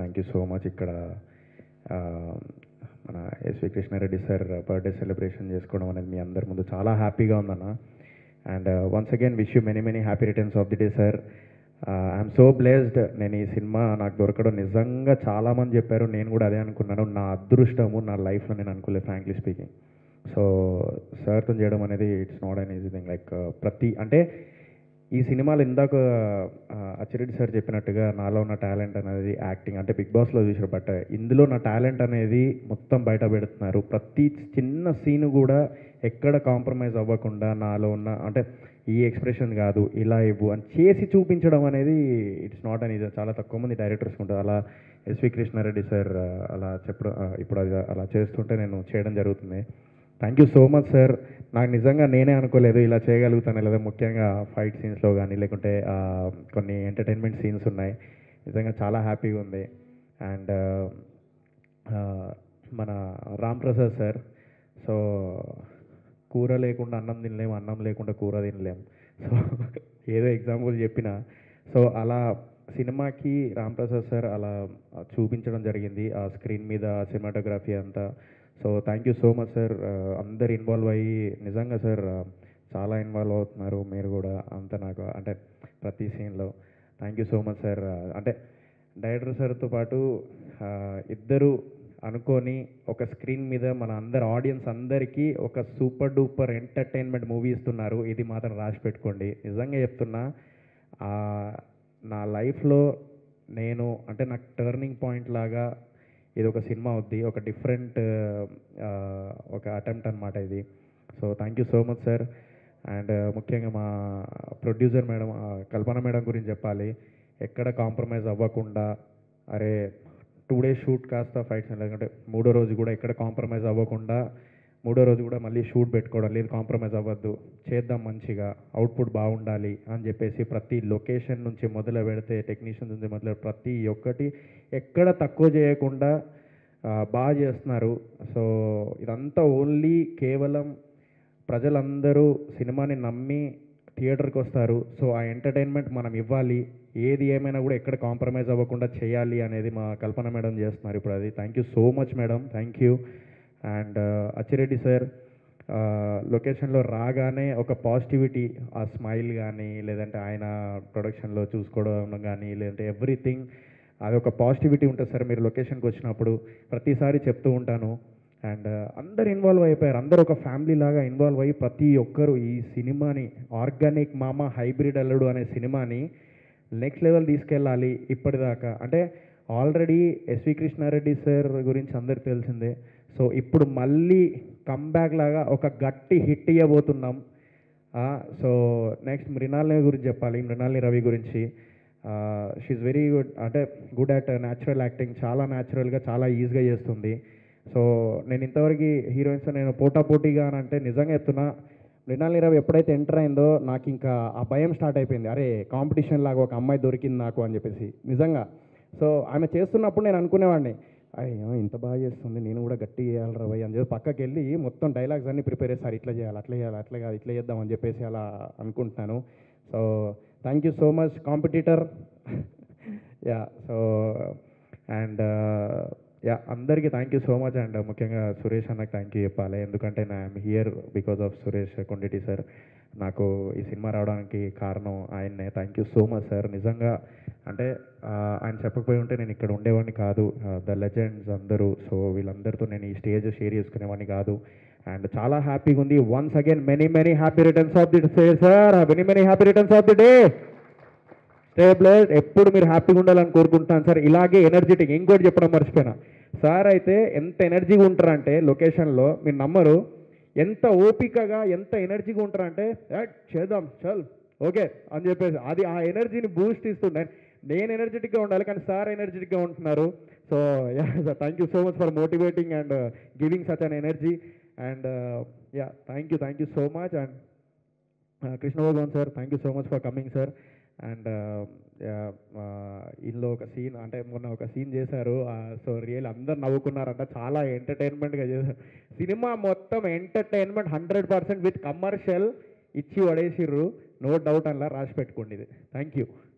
thank you so much ఇక్కడ ఆ, మన SV Krishna Reddy sir birthday celebration చేసుకోవడం అనేది మీ అందరి ముందు చాలా హ్యాపీగా ఉందన్న and once again wish you many many happy returns of the day sir I'm so blessed నేను ఈ సినిమా నాకు దొరకడం నిజంగా చాలామంది చెప్పారు నేను కూడా అదే అనుకున్నాను నా అదృష్టము నా లైఫ్లో నేను అనుకోలేదు ఫ్రాంక్లీ స్పీకింగ్ సో సార్తో చేయడం అనేది it's not an easy thing like ప్రతి అంటే ఈ సినిమాలో ఇందాక ఆ, అచ్చిరెడ్డి సార్ చెప్పినట్టుగా నాలో ఉన్న టాలెంట్ అనేది యాక్టింగ్ అంటే బిగ్ బాస్లో చూసారు బట్ ఇందులో నా టాలెంట్ అనేది మొత్తం బయట పెడుతున్నారు ప్రతి చిన్న సీన్ కూడా ఎక్కడ కాంప్రమైజ్ అవ్వకుండా నాలో ఉన్న అంటే ఈ ఎక్స్ప్రెషన్ కాదు ఇలా ఇవ్వు అని చేసి చూపించడం అనేది ఇట్స్ నాట్ అని చాలా తక్కువ మంది డైరెక్టర్స్ ఉంటారు అలా ఎస్వి కృష్ణారెడ్డి సార్ ఆ, అలా చెప్పడం ఆ, ఇప్పుడు అది అలా చేస్తుంటే నేను చేయడం జరుగుతుంది thank you so much sir నాకు నిజంగా నేనే అనుకోలేదు ఇలా చేయగలుగుతాను లేదా ముఖ్యంగా ఫైట్ సీన్స్లో కానీ లేకుంటే ఆ, కొన్ని ఎంటర్టైన్మెంట్ సీన్స్ ఉన్నాయి నిజంగా చాలా హ్యాపీగా ఉంది అండ్ మన రామ్ ప్రసాద్ సార్ సో కూర లేకుండా అన్నం తినలేం అన్నం లేకుండా కూర తినలేం సో ఏదో ఎగ్జాంపుల్ చెప్పిన సో అలా సినిమాకి రామ్ ప్రసాద్ సార్ అలా చూపించడం జరిగింది ఆ స్క్రీన్ మీద సినిమాటోగ్రఫీ అంతా so thank you so much sir అందరు ఇన్వాల్వ్ అయ్యి నిజంగా సార్ చాలా ఇన్వాల్వ్ అవుతున్నారు మీరు కూడా అంత నాకు అంటే ప్రతి సీన్లో thank you so much sir అంటే డైరెక్టర్ సార్తో పాటు ఆ, ఇద్దరు అనుకొని ఒక స్క్రీన్ మీద మన అందరు ఆడియన్స్ అందరికీ ఒక సూపర్ డూపర్ ఎంటర్టైన్మెంట్ మూవీ ఇస్తున్నారు ఇది మాత్రం రాసి పెట్టుకోండి నిజంగా చెప్తున్నా ఆ, నా లైఫ్లో నేను అంటే నాకు టర్నింగ్ పాయింట్ లాగా ఇది ఒక సినిమా అవుద్ది ఒక డిఫరెంట్ ఒక అటెంప్ట్ అనమాట ఇది so thank you so much sir and ముఖ్యంగా మా ప్రొడ్యూసర్ మేడం ఆ, కల్పన మేడం గురించి చెప్పాలి ఎక్కడ కాంప్రమైజ్ అవ్వకుండా అరే టూ డేస్ షూట్ కాస్త ఫైట్స్ లేకుంటే మూడో రోజు కూడా ఎక్కడ కాంప్రమైజ్ అవ్వకుండా మూడో రోజు కూడా మళ్ళీ షూట్ పెట్టుకోవడం లేదు కాంప్రమైజ్ అవ్వద్దు చేద్దాం మంచిగా అవుట్పుట్ బాగుండాలి అని చెప్పేసి ప్రతి లొకేషన్ నుంచి మొదలు పెడితే టెక్నీషియన్స్ నుంచి మొదలు ప్రతి ఒక్కటి ఎక్కడ తక్కువ చేయకుండా ఆ, బాగా చేస్తున్నారు సో ఇదంతా ఓన్లీ కేవలం ప్రజలందరూ సినిమాని నమ్మి థియేటర్కి వస్తారు సో ఆ ఎంటర్టైన్మెంట్ మనం ఇవ్వాలి ఏది ఏమైనా కూడా ఎక్కడ కాంప్రమైజ్ అవ్వకుండా చేయాలి అనేది మా కల్పన మేడం చేస్తున్నారు ఇప్పుడు అది thank you so much madam thank you and Atchi Reddy sir లొకేషన్లో రాగానే ఒక పాజిటివిటీ ఆ స్మైల్ కానీ లేదంటే ఆయన ప్రొడక్షన్లో చూసుకోవడం కానీ లేదంటే ఎవ్రీథింగ్ అది ఒక పాజిటివిటీ ఉంటుంది సార్ మీరు లొకేషన్కి వచ్చినప్పుడు ప్రతిసారి చెప్తూ ఉంటాను అండ్ అందరు ఇన్వాల్వ్ అయిపోయారు అందరూ ఒక ఫ్యామిలీ లాగా ఇన్వాల్వ్ అయ్యి ప్రతి ఒక్కరు ఈ సినిమాని ఆర్గానిక్ మామ హైబ్రిడ్ అల్లుడు అనే సినిమాని నెక్స్ట్ లెవెల్ తీసుకెళ్ళాలి ఇప్పటిదాకా అంటే ఆల్రెడీ ఎస్వి కృష్ణారెడ్డి సార్ గురించి అందరికి తెలిసిందే సో ఇప్పుడు మళ్ళీ కంబ్యాక్ లాగా ఒక గట్టి హిట్ ఇవ్వబోతున్నాం సో నెక్స్ట్ మృణాలిని గురించి చెప్పాలి మృణాలిని రవి గురించి షీఈ్ వెరీ గుడ్ అంటే గుడ్ అట్ న్యాచురల్ యాక్టింగ్ చాలా న్యాచురల్గా చాలా ఈజీగా చేస్తుంది సో నేను ఇంతవరకు హీరోయిన్స్ నేను పోటా పోటీగా అని అంటే నిజంగా చెప్తున్నా మృణాలిని రవి ఎప్పుడైతే ఎంటర్ అయిందో నాకు ఇంకా ఆ భయం స్టార్ట్ అయిపోయింది అరే కాంపిటీషన్ లాగా ఒక అమ్మాయి దొరికింది నాకు అని చెప్పేసి నిజంగా సో ఆమె చేస్తున్నప్పుడు నేను అనుకునేవాడిని అయ్యో ఇంత బాగా చేస్తుంది నేను కూడా గట్టి చేయాలి రవి అని చెప్పి పక్కకి వెళ్ళి మొత్తం డైలాగ్స్ అన్ని ప్రిపేర్ చేస్తారు ఇట్లా చేయాలి అట్లా చేయాలి అట్లా కాదు ఇట్లా చేద్దాం అని చెప్పేసి అలా అనుకుంటున్నాను so thank you so much competitor yeah so and yeah అందరికీ thank you so much and ముఖ్యంగా సురేష్ అన్నకి థ్యాంక్ యూ చెప్పాలి ఎందుకంటే నా I'm here because of Suresh Konditi sir నాకు ఈ సినిమా రావడానికి కారణం ఆయన్నే thank you so much sir నిజంగా అంటే ఆ, ఆయన చెప్పకపోయి ఉంటే నేను ఇక్కడ ఉండేవాడిని కాదు ద లెజెండ్స్ అందరూ సో వీళ్ళందరితో నేను ఈ స్టేజ్ షేర్ చేసుకునేవాడిని కాదు అండ్ చాలా హ్యాపీగా ఉంది once again many many happy returns of the day sir many many happy returns of the day stay blessed ఎప్పుడు మీరు హ్యాపీగా ఉండాలని కోరుకుంటున్నాను సార్ ఇలాగే ఎనర్జెటిక్ ఇంకోటి చెప్పడం మర్చిపోయినా సార్ అయితే ఎంత ఎనర్జీగా ఉంటారంటే లొకేషన్లో మీరు నమ్మరు ఎంత ఓపికగా ఎంత ఎనర్జీగా ఉంటారంటే "ఏయ్, చేద్దాం చల్ ఓకే అని చెప్పేసి అది ఆ ఎనర్జీని బూస్ట్ ఇస్తుండే నేను ఎనర్జెటిక్గా ఉండాలి కానీ సార్ ఎనర్జెటిక్గా ఉంటున్నారు so yeah thank you so much for motivating and giving such an energy and yeah thank you thank you so much and Krishna Bhagavan sir thank you so much for coming sir and ఇందులో ఒక scene అంటే మొన్న ఒక scene చేశారు so real అందరు నవ్వుకున్నారంట చాలా ఎంటర్టైన్మెంట్గా చేశారు సినిమా మొత్తం entertainment hundred percent with commercial ఇచ్చి పడేసిర్రు నో డౌట్ అలా రాసి పెట్టుకోండి ఇది థ్యాంక్ యూ